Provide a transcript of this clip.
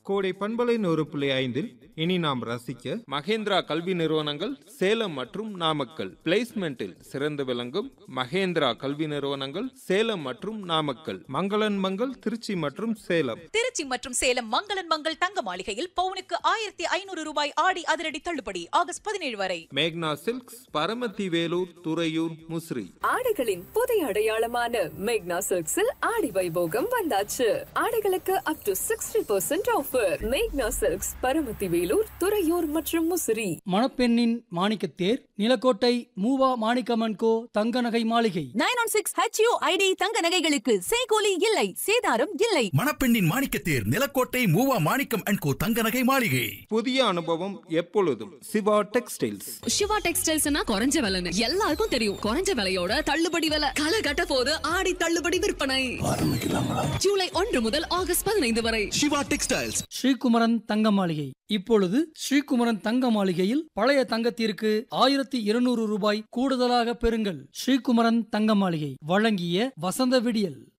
கோடை பண்பலை நூறு புள்ளி ஐந்தில் இனி நாம் ரசிக்க மகேந்திரா கல்வி நிறுவனங்கள் சேலம் மற்றும் நாமக்கல் பிளேஸ்மெண்டில் சிறந்து விளங்கும் மகேந்திரா கல்வி நிறுவனங்கள் சேலம் மற்றும் நாமக்கல் மங்களன் மங்கள் திருச்சி மற்றும் சேலம் திருச்சி மற்றும் சேலம் மங்களன் மங்கள் தங்க மாளிகையில் பவுனுக்கு ஆயிரத்தி ஐநூறு ரூபாய் ஆடி அதிரடி தள்ளுபடி ஆகஸ்ட் பதினேழு வரை மேக்னா சில்க்ஸ் பரமத்தி வேலூர் துறையூர் முசிறி ஆடைகளின் புதிய அடையாளமான மேக்னா சில்க்ஸில் ஆடி வைபோகம் வந்தாச்சு ஆடைகளுக்கு up to sixty percent offer மேக்னா சில்க்ஸ் பரமத்தி வேலூர் துறையூர் மற்றும் முசிறி மணப்பெண்ணின் மாணிக்கத்தேர் நிலக்கோட்டை மூவா மாணிக்கமன் கோ தங்க நகை மாளிகை nine one six HU ID தங்க நகைகளுக்கு சேகோலி இல்லை சேதாரம் இல்லை மணப்பெண்ணின் மாணிக்கத்தேர் நிலக்கோட்டை மூவா மாணிக்கம் அண்ட் கோ தங்க நகை மாளிகை புதிய அனுபவம் எப்பொழுதும் சிவா டெக்ஸ்டைல்ஸ் சிவா டெக்ஸ்டைல்ஸ்னா குறைஞ்ச விலைன்னு எல்லாருக்கும் தெரியும் குறைஞ்ச விலையோட தள்ளுபடி விலை களை கட்ட போது ஆடி தள்ளுபடி விற்பனை ஜூலை ஒன்று முதல் ஆகஸ்ட் பதினைந்து வரை சிவா டெக்ஸ்டைல்ஸ் ஸ்ரீகுமரன் தங்க மாளிகை இப்பொழுது ஸ்ரீகுமரன் தங்க மாளிகையில் பழைய தங்கத்திற்கு ஆயிரத்தி இருநூறு ரூபாய் கூடுதலாக பெறுங்கள் ஸ்ரீகுமரன் தங்க மாளிகை வழங்கிய வசந்த விடியல்